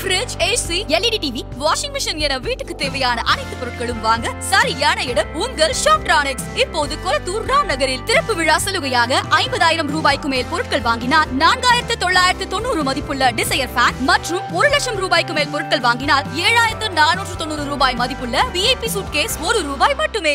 Fridge AC LED TV washing machine என வீட்டுக்கு தேவையான அனைத்து பொருட்களும் வாங்க சரியான இடம் உங்கள் ஷாப்ட்ரானிக்ஸ் இப்போது கொளத்தூர் ராம் நகரில் திறப்பு விழா சலுகையாக ஐம்பதாயிரம் ரூபாய்க்கு மேல் பொருட்கள் வாங்கினால் நான்காயிரத்து தொள்ளாயிரத்து தொண்ணூறு மதிப்புள்ள டிசையர் ஃபேன் மற்றும் ஒரு லட்சம் ரூபாய்க்கு மேல் பொருட்கள் வாங்கினால் ஏழாயிரத்து நானூற்று தொண்ணூறு ரூபாய் மதிப்புள்ள விஐபி சூட்கேஸ் ஒரு ரூபாய் மட்டுமே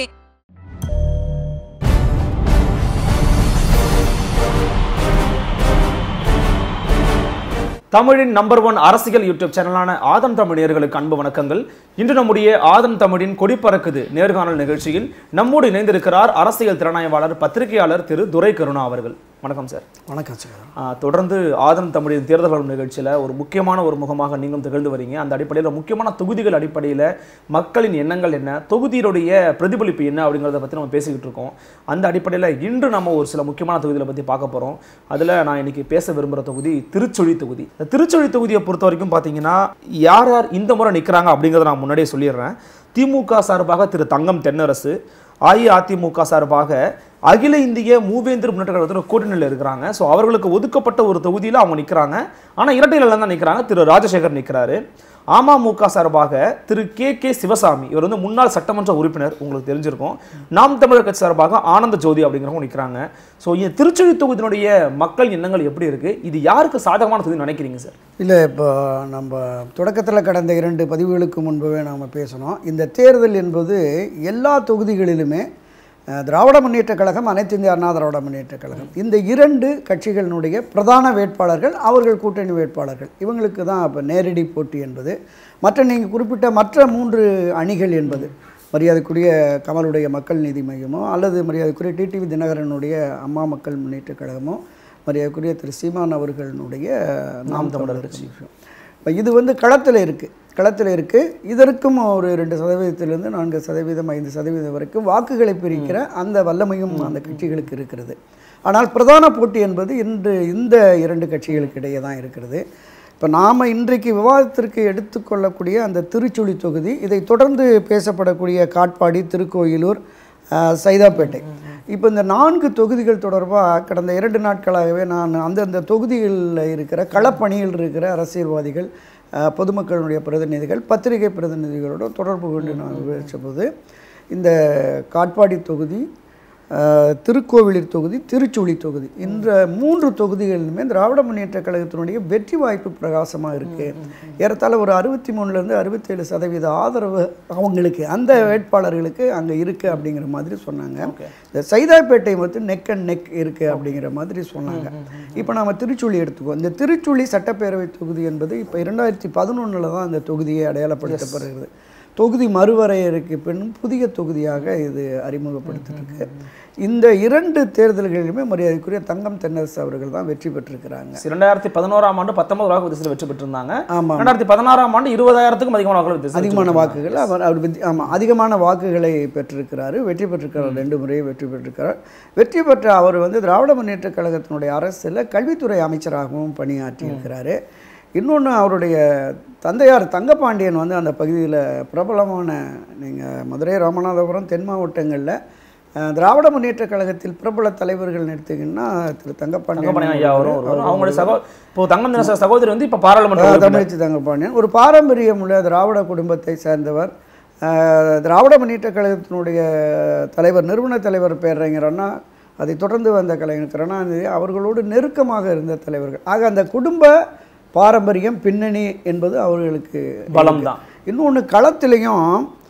தமிழின் நம்பர் ஒன் அரசியல் யூடியூப் சேனலான ஆதன் தமிழர்களுக்கு அன்பு வணக்கங்கள் இன்று நம்முடைய ஆதன் தமிழின் கொடி பறக்குது நேர்காணல் நிகழ்ச்சியில் நம்மோடு இணைந்திருக்கிறார் அரசியல் திறனாய்வாளர் பத்திரிகையாளர் திரு துரை கருணா அவர்கள் வணக்கம் சார் வணக்கம் சார் ஆ, தொடர்ந்து ஆதன் தமிழின் தேர்தல் வரும் நிகழ்ச்சியில் ஒரு முக்கியமான ஒரு முகமாக நீங்களும் திகழ்ந்து வரீங்க அந்த அடிப்படையில் முக்கியமான தொகுதிகள் அடிப்படையில் மக்களின் எண்ணங்கள் என்ன தொகுதியினுடைய பிரதிபலிப்பு என்ன அப்படிங்கிறத பற்றி நம்ம பேசிக்கிட்டு இருக்கோம் அந்த அடிப்படையில் இன்று நம்ம ஒரு சில முக்கியமான தொகுதிகளை பற்றி பார்க்க போகிறோம் அதில் நான் இன்னைக்கு பேச விரும்புகிற தொகுதி திருச்சொழி தொகுதி இந்த திருச்சொழி தொகுதியை பொறுத்த வரைக்கும் பார்த்தீங்கன்னா யார் யார் இந்த முறை நிற்கிறாங்க அப்படிங்கிறத நான் முன்னாடியே சொல்லிடுறேன் திமுக சார்பாக திரு தங்கம் தென்னரசு அஇஅதிமுக சார்பாக அகில இந்திய மூவேந்தர் முன்னேற்ற கழகத்தில் கூட்டணியில் இருக்கிறாங்க ஸோ அவர்களுக்கு ஒதுக்கப்பட்ட ஒரு தொகுதியில் அவங்க நிற்கிறாங்க ஆனால் இரட்டையில தான் நிற்கிறாங்க திரு ராஜசேகர் நிற்கிறாரு அமமுக சார்பாக திரு கே கே சிவசாமி இவர் வந்து முன்னாள் சட்டமன்ற உறுப்பினர் உங்களுக்கு தெரிஞ்சிருக்கும் நாம் தமிழர் கட்சி சார்பாக ஆனந்த ஜோதி அப்படிங்கிறவங்க நிற்கிறாங்க ஸோ இந்த திருச்சொழி தொகுதியினுடைய மக்கள் எண்ணங்கள் எப்படி இருக்கு இது யாருக்கு சாதகமான தொகுதி நினைக்கிறீங்க சார் இல்லை இப்போ நம்ம தொடக்கத்தில் கடந்த இரண்டு பதிவுகளுக்கு முன்பவே நாம் பேசணும் இந்த தேர்தல் என்பது எல்லா தொகுதிகளிலுமே அஹ், திராவிட முன்னேற்றக் கழகம் அனைத்து இந்திய அண்ணா திராவிட முன்னேற்றக் கழகம் இந்த இரண்டு கட்சிகளினுடைய பிரதான வேட்பாளர்கள் அவர்கள் கூட்டணி வேட்பாளர்கள் இவங்களுக்கு தான் இப்போ நேரடி போட்டி என்பது மற்ற நீங்கள் குறிப்பிட்ட மற்ற மூன்று அணிகள் என்பது மரியாதைக்குரிய கமலுடைய மக்கள் நீதி மையமோ அல்லது மரியாதைக்குரிய டிடிவி தினகரனுடைய அம்மா மக்கள் முன்னேற்றக் கழகமோ மரியாதைக்குரிய திரு சீமான் அவர்களுடைய நாம் தமிழர் கட்சி இப்போ இது வந்து களத்தில் இருக்குது களத்தில் இருக்குது இதற்கும் ஒரு ரெண்டு சதவீதத்திலிருந்து நான்கு சதவீதம் ஐந்து சதவீதம் வரைக்கும் வாக்குகளை பிரிக்கிற அந்த வல்லமையும் அந்த கட்சிகளுக்கு இருக்கிறது ஆனால் பிரதான போட்டி என்பது இன்று இந்த இரண்டு கட்சிகளுக்கு இடையே தான் இருக்கிறது இப்போ நாம் இன்றைக்கு விவாதத்திற்கு எடுத்துக்கொள்ளக்கூடிய அந்த திருச்சுழி தொகுதி இதை தொடர்ந்து பேசப்படக்கூடிய காட்பாடி திருக்கோயிலூர் அஹ், சைதாப்பேட்டை இப்போ இந்த நான்கு தொகுதிகள் தொடர்பாக கடந்த இரண்டு நாட்களாகவே நான் அந்தந்த தொகுதிகளில் இருக்கிற களப்பணியில் இருக்கிற அரசியல்வாதிகள் அஹ், பொதுமக்களுடைய பிரதிநிதிகள் பத்திரிகை பிரதிநிதிகளோட தொடர்பு கொண்டு நான் விவரித்தபோது இந்த காட்பாடி தொகுதி அஹ், திருக்கோவிலூர் தொகுதி திருச்சுழி தொகுதி இந்த மூன்று தொகுதிகளிலுமே திராவிட முன்னேற்ற கழகத்தினுடைய வெற்றி வாய்ப்பு பிரகாசமாக இருக்குது ஏறத்தாழ ஒரு அறுபத்தி மூணுலேருந்து அறுபத்தேழு சதவீத ஆதரவு அவங்களுக்கு அந்த வேட்பாளர்களுக்கு அங்கே இருக்குது அப்படிங்கிற மாதிரி சொன்னாங்க இந்த சைதாப்பேட்டை வந்து நெக் அண்ட் நெக் இருக்குது அப்படிங்கிற மாதிரி சொன்னாங்க இப்போ நம்ம திருச்சுழி எடுத்துக்குவோம் இந்த திருச்சுழி சட்டப்பேரவை தொகுதி என்பது இப்போ இரண்டாயிரத்தி பதினொன்றில் தான் அந்த தொகுதியை அடையாளப்படுத்தப்படுகிறது தொகுதி மறுவரையறைக்கு பின் புதிய தொகுதியாக இது அறிமுகப்படுத்திருக்கு இந்த இரண்டு தேர்தல்களிலுமே மரியாதைக்குரிய தங்கம் தென்னரசு அவர்கள் தான் வெற்றி பெற்றிருக்கிறாங்க இரண்டாயிரத்தி பதினோராம் ஆண்டு பத்தொன்பது வாக்கு வித்தியாசத்தில் வெற்றி பெற்றிருந்தாங்க ஆமாம் ரெண்டாயிரத்தி பதினாறாம் ஆண்டு இருபதாயிரத்துக்கும் அதிகமான வாக்குகள் வித்தியாசத்தில் அதிகமான வாக்குகள் அவர் அவர் வெற்றி ஆமாம் அதிகமான வாக்குகளை பெற்றிருக்கிறாரு வெற்றி பெற்றிருக்கிறார் ரெண்டு முறையும் வெற்றி பெற்றிருக்கிறார் வெற்றி பெற்ற அவர் வந்து திராவிட முன்னேற்றக் கழகத்தினுடைய அரசில் கல்வித்துறை அமைச்சராகவும் பணியாற்றியிருக்கிறாரு இன்னொன்று அவருடைய தந்தையார் தங்கப்பாண்டியன் வந்து அந்த பகுதியில் பிரபலமான நீங்கள் மதுரை ராமநாதபுரம் தென் மாவட்டங்களில் அஹ், திராவிட முன்னேற்றக் கழகத்தில் பிரபல தலைவர்கள் எடுத்தீங்கன்னா திரு தங்கப்பாண்டியன் தங்கப்பாண்டியன் ஐயா அவரும் ஒருவர். அவங்களுடைய சகோ இப்போ தங்கம் தினச சகோதரி வந்து இப்போ பாராளுமன்ற அஹ் உறுப்பினர். தமிழச்சி தங்கப்பாண்டியன் ஒரு பாரம்பரியம் உள்ள திராவிட குடும்பத்தை சேர்ந்தவர் அஹ், திராவிட முன்னேற்றக் கழகத்தினுடைய தலைவர் நிறுவன தலைவர் பேரறிஞர் அண்ணா அதை தொடர்ந்து வந்த கலைஞர் கருணாநிதி அவர்களோடு நெருக்கமாக இருந்த தலைவர்கள் ஆக அந்த குடும்ப பாரம்பரியம் பின்னணி என்பது அவர்களுக்கு பலம் தான் இன்னொன்று களத்திலையும்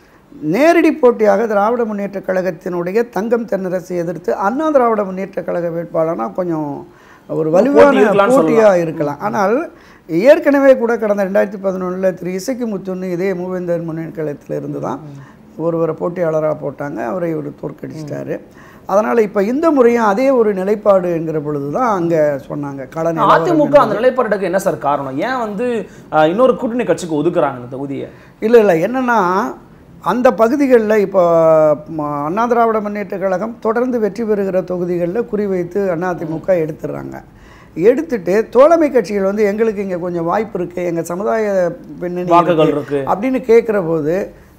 நேரடி போட்டியாக திராவிட முன்னேற்றக் கழகத்தினுடைய தங்கம் தென்னரசை எதிர்த்து அண்ணா திராவிட முன்னேற்றக் கழக வேட்பாளர்னா கொஞ்சம் ஒரு வலுவான இருக்கலாம்னு போட்டியாக இருக்கலாம் ஆனால் ஏற்கனவே கூட கடந்த ரெண்டாயிரத்தி பதினொன்றில் திரு இசைக்கு முத்துன்னு இதே மூவேந்தர் முன்னேற்ற கழகத்தில் இருந்து தான் ஒருவரை போட்டியாளராக போட்டாங்க அவரை இவர் தோற்கடிச்சிட்டாரு அதனால் இப்போ இந்த முறையும் அதே ஒரு நிலைப்பாடு என்கிற பொழுது தான் அங்கே சொன்னாங்க கள நிலவரம் அதிமுக அந்த நிலைப்பாடுக்கு என்ன சார் காரணம் ஏன் வந்து அஹ், இன்னொரு கூட்டணி கட்சிக்கு ஒதுக்குறாங்க இந்த தொகுதியை இல்லை இல்லை என்னென்னா அந்த பகுதிகளில் இப்போ ம- அண்ணா திராவிட முன்னேற்ற கழகம் தொடர்ந்து வெற்றி பெறுகிற தொகுதிகளில் குறிவைத்து அதிமுக எடுத்துடுறாங்க எடுத்துட்டு தோழமை கட்சிகள் வந்து எங்களுக்கு இங்கே கொஞ்சம் வாய்ப்பு இருக்குது எங்கள் சமுதாய பின்னணி வாக்குகள் இருக்கு இருக்கு அப்படின்னு கேட்குற போது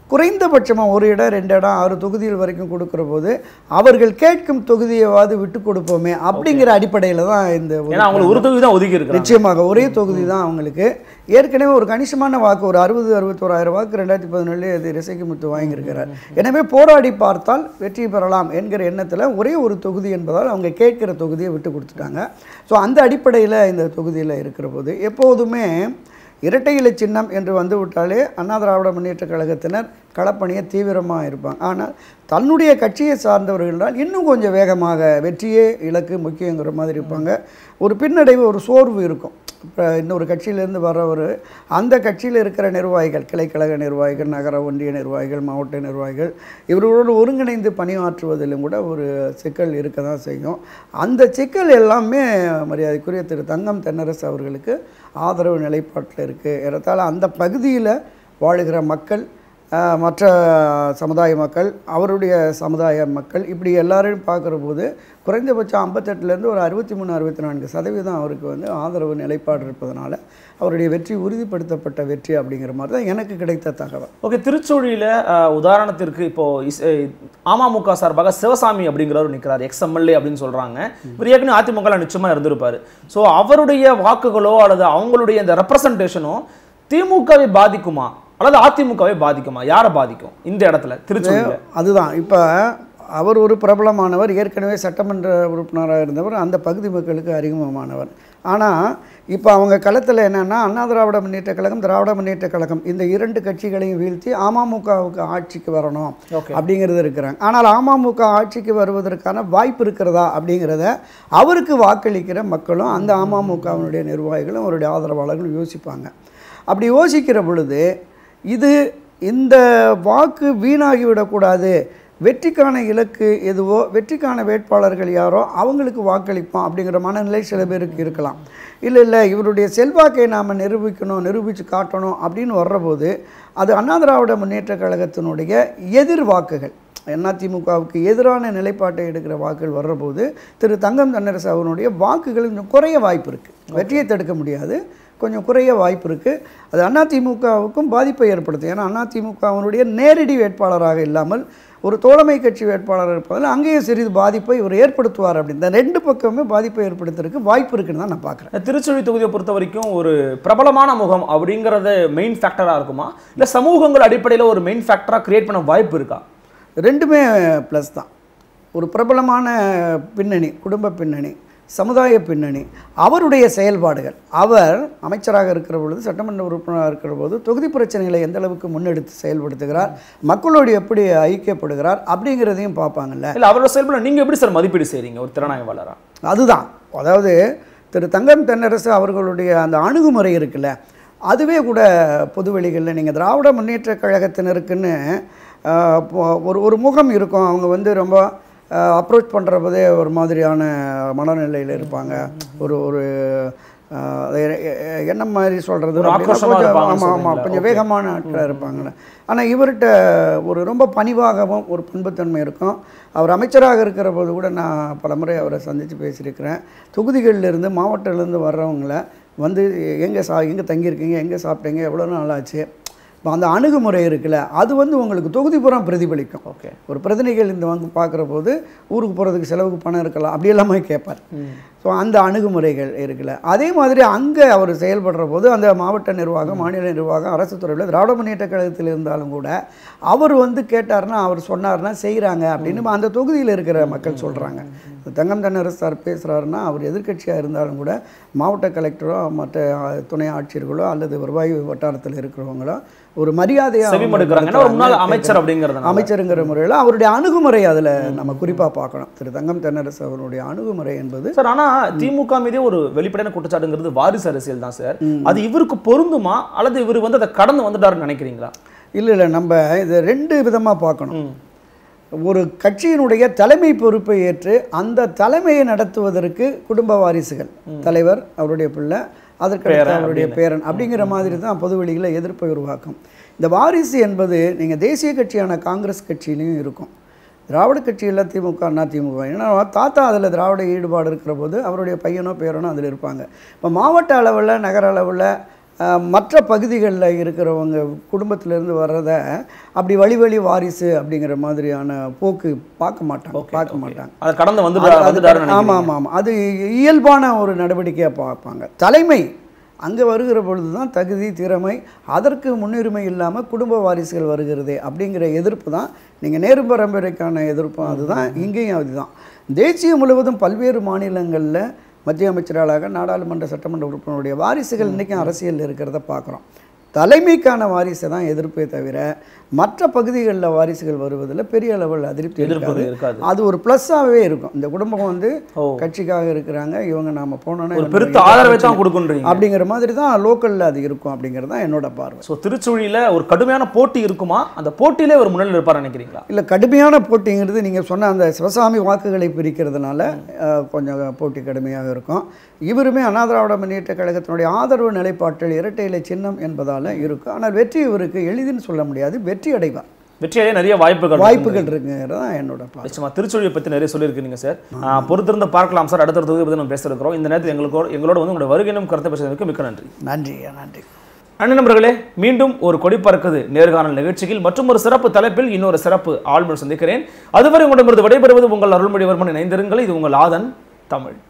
குறைந்தபட்சமாக ஒரு இடம் ரெண்டு இடம் ஆறு தொகுதிகள் வரைக்கும் கொடுக்குற போது அவர்கள் கேட்கும் தொகுதியவாது விட்டு கொடுப்போமே அப்படிங்கிற அடிப்படையில் தான் இந்த ஒரு- ஏன்னா அவங்களுக்கு ஒரு தொகுதி தான் ஒதுக்கி இருக்கிறாங்க நிச்சயமாக ஒரே தொகுதி தான் அவங்களுக்கு ஏற்கனவே ஒரு கணிசமான வாக்கு ஒரு அறுபது அறுபத்தோராயிரம் வாக்கு ரெண்டாயிரத்தி பதினேழு இது ரிசைக்கு முத்து வாங்கியிருக்கிறார் எனவே போராடி பார்த்தால் வெற்றி பெறலாம் என்கிற எண்ணத்தில் ஒரே ஒரு தொகுதி என்பதால் அவங்க கேட்கிற தொகுதியை விட்டு கொடுத்துட்டாங்க ஸோ அந்த அடிப்படையில் இந்த தொகுதியில் இருக்கிற போது எப்போதுமே இரட்டை இலை சின்னம் என்று வந்து விட்டாலே அண்ணா திராவிட முன்னேற்ற கழகத்தினர் களப்பணியை தீவிரமாக இருப்பாங்க ஆனால் தன்னுடைய கட்சியை சார்ந்தவர்களால் இன்னும் கொஞ்சம் வேகமாக வெற்றியே இலக்கு முக்கியங்கிற மாதிரி இருப்பாங்க ஒரு பின்னடைவு ஒரு சோர்வு இருக்கும் இப்போ இன்னொரு கட்சியிலேருந்து வர்றவர் அந்த கட்சியில் இருக்கிற நிர்வாகிகள் கிளைக்கழக நிர்வாகிகள் நகர ஒன்றிய நிர்வாகிகள் மாவட்ட நிர்வாகிகள் இவர்களோடு ஒருங்கிணைந்து பணியாற்றுவதிலும் கூட ஒரு சிக்கல் இருக்க தான் செய்யும் அந்த சிக்கல் எல்லாமே மரியாதைக்குரிய திரு தங்கம் தென்னரசு அவர்களுக்கு ஆதரவு நிலைப்பாட்டில் இருக்குது ஏறத்தாழ அந்த பகுதியில் வாழுகிற மக்கள் ஆஹ், மற்ற சமுதாய மக்கள் அவருடைய சமுதாய மக்கள் இப்படி எல்லாரையும் பார்க்குற போது குறைந்தபட்சம் ஐம்பத்தெட்டுலேருந்து ஒரு அறுபத்தி மூணு அறுபத்தி நான்கு சதவீதம் அவருக்கு வந்து ஆதரவு நிலைப்பாடு இருப்பதனால அவருடைய வெற்றி உறுதிப்படுத்தப்பட்ட வெற்றி அப்படிங்கிற மாதிரி தான் எனக்கு கிடைத்த தகவல் ஓகே திருச்சூழியில் உதாரணத்திற்கு இப்போ இஸ்- அஹ், அமமுக சார்பாக சிவசாமி அப்படிங்கிறவர் நிற்கிறார் எக்ஸ் எம்எல்ஏ அப்படின்னு சொல்றாங்க இவர் ஏற்கனவே அதிமுக நிச்சயமா இருந்திருப்பாரு ஸோ அவருடைய வாக்குகளோ அல்லது அவங்களுடைய இந்த ரெப்ரசன்டேஷனோ திமுகவை பாதிக்குமா அல்லது அதிமுகவை பாதிக்குமா யாரை பாதிக்கும் இந்த இடத்துல திருச்சூழியில் அதுதான் இப்போ அவர் ஒரு பிரபலமானவர் ஏற்கனவே சட்டமன்ற உறுப்பினராக இருந்தவர் அந்த பகுதி மக்களுக்கு அறிமுகமானவர் ஆனால் இப்போ அவங்க களத்தில் என்னென்னா அண்ணா திராவிட முன்னேற்ற கழகம் திராவிட முன்னேற்ற கழகம் இந்த இரண்டு கட்சிகளையும் வீழ்த்தி அமமுகவுக்கு ஆட்சிக்கு வரணும் Okay. அப்படிங்கிறது இருக்கிறாங்க ஆனால் அமமுக ஆட்சிக்கு வருவதற்கான வாய்ப்பு இருக்கிறதா அப்படிங்கிறத அவருக்கு வாக்களிக்கிற மக்களும் அந்த அமமுகவினுடைய நிர்வாகிகளும் அவருடைய ஆதரவாளர்களும் யோசிப்பாங்க அப்படி யோசிக்கிற பொழுது இது இந்த வாக்கு வீணாகிவிடக்கூடாது வெற்றிக்கான இலக்கு எதுவோ வெற்றிக்கான வேட்பாளர்கள் யாரோ அவங்களுக்கு வாக்களிப்போம் அப்படிங்கிற மனநிலை சில பேருக்கு இருக்கலாம் இல்லை இல்லை இவருடைய செல்வாக்கை நாம் நிரூபிக்கணும் நிரூபித்து காட்டணும் அப்படின்னு வர்றபோது அது அண்ணா திராவிட முன்னேற்ற கழகத்தினுடைய எதிர் வாக்குகள் அதிமுகவுக்கு எதிரான நிலைப்பாட்டை எடுக்கிற வாக்குகள் வர்றபோது திரு தங்கம் தன்னரசு அவருடைய வாக்குகள் கொஞ்சம் குறைய வாய்ப்பு இருக்குது வெற்றியை தடுக்க முடியாது கொஞ்சம் குறைய வாய்ப்பு இருக்குது அது அதிமுகவுக்கும் பாதிப்பை ஏற்படுத்தும் ஏன்னா அதிமுகவினுடைய நேரடி வேட்பாளராக இல்லாமல் ஒரு தோழமை கட்சி வேட்பாளர் இருப்பதில் அங்கேயும் சிறிது பாதிப்பை இவர் ஏற்படுத்துவார் அப்படின்னு இந்த ரெண்டு பக்கமே பாதிப்பை ஏற்படுத்துறதுக்கு வாய்ப்பு இருக்குன்னு தான் நான் பார்க்குறேன் திருச்சுழி தொகுதியை பொறுத்த வரைக்கும் ஒரு பிரபலமான முகம் அப்படிங்கிறது மெயின் ஃபேக்டரா இருக்குமா இல்ல சமூகங்கள் அடிப்படையில் ஒரு மெயின் ஃபேக்டரா கிரியேட் பண்ண வாய்ப்பு இருக்கா ரெண்டுமே ப்ளஸ் தான் ஒரு பிரபலமான பின்னணி குடும்ப பின்னணி சமுதாய பின்னணி அவருடைய செயல்பாடுகள் அவர் அமைச்சராக இருக்கிற பொழுது சட்டமன்ற உறுப்பினராக இருக்கிற போது தொகுதி பிரச்சனைகளை எந்த அளவுக்கு முன்னெடுத்து செயல்படுத்துகிறார் மக்களோடு எப்படி ஐக்கியப்படுகிறார் அப்படிங்கிறதையும் பார்ப்பாங்கல்ல இல்ல அவரோட செயல்பாடு நீங்க எப்படி சார் மதிப்பீடு செய்றீங்க ஒரு திறனாய்வாளரா அதுதான் அதாவது திரு தங்கம் தென்னரசு அவர்களுடைய அந்த அணுகுமுறை இருக்குல்ல அதுவே கூட பொதுவெளிகளில் நீங்கள் திராவிட முன்னேற்ற கழகத்தினருக்குன்னு ஆஹ், இப்போ ஒரு ஒரு முகம் இருக்கும் அவங்க வந்து ரொம்ப அப்ரோச் பண்ணுற போதே ஒரு மாதிரியான மனநிலையில் இருப்பாங்க ஒரு ஒரு ஆஹ், அது எ- எ- என்ன மாதிரி சொல்கிறது ஒரு ஆக்ரோஷமா இருப்பாங்கன்னு ஆமாம் ஆமாம் சொல்றீங்களா? கொஞ்சம் வேகமான ஆட்களாக இருப்பாங்கள்ல ஆனால் இவர்கிட்ட ஒரு ரொம்ப பணிவாகவும் ஒரு பண்புத்தன்மை இருக்கும் அவர் அமைச்சராக இருக்கிற போது கூட நான் பலமுறை அவரை சந்தித்து பேசியிருக்கிறேன் தொகுதிகளில் இருந்து மாவட்டத்திலேருந்து வர்றவங்கள வந்து எங்கே சா எங்கே தங்கியிருக்கீங்க எங்கே சாப்பிட்டீங்க எவ்வளோ நாள் ஆச்சு இப்போ அந்த அணுகுமுறை இருக்குல்ல அது வந்து உங்களுக்கு தொகுதி புறம் பிரதிபலிக்கும் ஓகே ஒரு பிரதிநிதிகள் இந்த வந்து பார்க்குற போது ஊருக்கு போகிறதுக்கு செலவுக்கு பணம் இருக்கலாம் அப்படி எல்லாமே கேட்பார் ஸோ அந்த அணுகுமுறைகள் இருக்குல்ல அதே மாதிரி அங்கே அவர் செயல்படுற போது அந்த மாவட்ட நிர்வாகம் மாநில நிர்வாகம் அரசு துறையில் திராவிட முன்னேற்ற கழகத்தில் இருந்தாலும் கூட அவர் வந்து கேட்டார்னா அவர் சொன்னார்னா செய்கிறாங்க அப்படின்னு அந்த தொகுதியில் இருக்கிற மக்கள் சொல்கிறாங்க தங்கம் தென்னரசு சார் பேசுகிறாருன்னா அவர் எதிர்க்கட்சியாக இருந்தாலும் கூட மாவட்ட கலெக்டரோ மற்ற அஹ், துணை ஆட்சியர்களோ அல்லது வருவாய் வட்டாரத்தில் இருக்கிறவங்களோ ஒரு மரியாதையாக செவிமடுக்கிறாங்க ஏன்னா ஒரு முன்னாள் அமைச்சர் அப்படிங்கிறது அமைச்சருங்கிற முறையில் அவருடைய அணுகுமுறை அதில் நம்ம குறிப்பாக பார்க்கணும் திரு தங்கம் தென்னரசு அவருடைய அணுகுமுறை என்பது சார் ஆனா திமுக மீதே ஒரு வெளிப்படையான குற்றச்சாட்டுங்கிறது வாரிசு அரசியல் தான் சார் அது இவருக்கு பொருந்துமா அல்லது இவர் வந்து அதை கடந்து வந்துட்டாருன்னு நினைக்கிறீங்களா இல்லை இல்லை நம்ம இதை ரெண்டு விதமாக பார்க்கணும் ஒரு கட்சியினுடைய தலைமை பொறுப்பை ஏற்று அந்த தலைமையை நடத்துவதற்கு குடும்ப வாரிசுகள் தலைவர் அவருடைய பிள்ளை அதற்கு அடுத்து பேரன் அவருடைய பேரன் அப்படிங்கிற மாதிரி தான் பொதுவெளிகளில் எதிர்ப்பை உருவாக்கும் இந்த வாரிசு என்பது நீங்கள் தேசிய கட்சியான காங்கிரஸ் கட்சியிலையும் இருக்கும் திராவிட கட்சியில் திமுக அண்ணா திமுக ஏன்னா தாத்தா அதில் திராவிட ஈடுபாடு இருக்கிற போது அவருடைய பையனோ பேரனோ அதில் இருப்பாங்க இப்போ மாவட்ட அளவில் நகர அளவில் அஹ், மற்ற பகுதிகளில் இருக்கிறவங்க குடும்பத்திலேருந்து வர்றத அப்படி வழி வழி வாரிசு அப்படிங்கிற மாதிரியான போக்கு பார்க்க மாட்டாங்க பார்க்க மாட்டாங்க அதை கடந்து வந்து அது- அது- வந்துட்டாருன்னு ஆமாம் ஆமாம் ஆமாம் அது இயல்பான ஒரு நடவடிக்கையாக பார்ப்பாங்க தலைமை அங்கே வருகிற பொழுது தான் தகுதி திறமை அதற்கு முன்னுரிமை இல்லாமல் குடும்ப வாரிசுகள் வருகிறதே அப்படிங்கிற எதிர்ப்பு தான் நீங்கள் நேரு பரம்பரைக்கான எதிர்ப்பும் அதுதான் இங்கேயும் அதுதான் தேசியம் முழுவதும் பல்வேறு மாநிலங்களில் மத்திய அமைச்சர்களாக நாடாளுமன்ற சட்டமன்ற உறுப்பினருடைய வாரிசுகள் இன்றைக்கும் அரசியலில் இருக்கிறத பார்க்குறோம் தலைமைக்கான வாரிசை தான் எதிர்ப்பே தவிர மற்ற பகுதிகளில் வாரிசுகள் வருவதில் பெரிய அளவில் அதிருப்தி எதிர்ப்பு இருக்காது இருக்காது அது ஒரு ப்ளஸ்ஸாகவே இருக்கும் இந்த குடும்பம் வந்து ஓ கட்சிக்காக இருக்கிறாங்க இவங்க நாம போனோன்னா ஒரு இவங்க பெருத்த இதை ஆதரவை வச்சு- தான் கொடுக்குன்றீங்க அப்படிங்கிற மாதிரி தான் லோக்கலில் அது இருக்கும் அப்படிங்கிறது தான் என்னோட பார்வை ஸோ திருச்சுழியில ஒரு கடுமையான போட்டி இருக்குமா அந்த போட்டியிலே ஒரு முன்னிலை இருப்பார் நினைக்கிறீங்களா இல்லை கடுமையான போட்டிங்கிறது நீங்கள் சொன்ன அந்த சிவசாமி வாக்குகளை பிரிக்கிறதுனால அஹ், கொஞ்சம் போட்டி கடுமையாக இருக்கும் இவருமே அண்ணா திராவிட முன்னேற்ற கழகத்தினுடைய ஆதரவு நிலைப்பாட்டில் இரட்டை இலை சின்னம் என்பதால் இருக்கும் ஆனால் வெற்றி இவருக்கு எளிதுன்னு சொல்ல முடியாது வெற்றி அடைவார் வெற்றியே நிறைய வாய்ப்புகள் வாய்ப்புகள் இருக்குங்கிறது தான் என்னோட பார்வை நிச்சயமா திருச்சொழியை பற்றி நிறைய சொல்லியிருக்கீங்க சார் ஆ, பொறுத்திருந்து பார்க்கலாம் சார் அடுத்த தொகுதியை பற்றி நம்ம பேசியிருக்கிறோம் இந்த நேரத்தில் எங்களோட எங்களோட வந்து உங்களோட வருகையினும் கருத்தை பேசுறதுக்கு மிக்க நன்றி நன்றி நன்றி அண்ணன் நண்பர்களே மீண்டும் ஒரு கொடி பறக்குது நேர்காணல் நிகழ்ச்சியில் மற்றும் ஒரு சிறப்பு தலைப்பில் இன்னொரு சிறப்பு ஆளுநர் சந்திக்கிறேன் அதுவரை உங்களிடமிருந்து விடைபெறுவது உங்கள் அருள்மொழிவர்மன் இணைந்திருங்கள் இது உங்கள் ஆதன் தமிழ்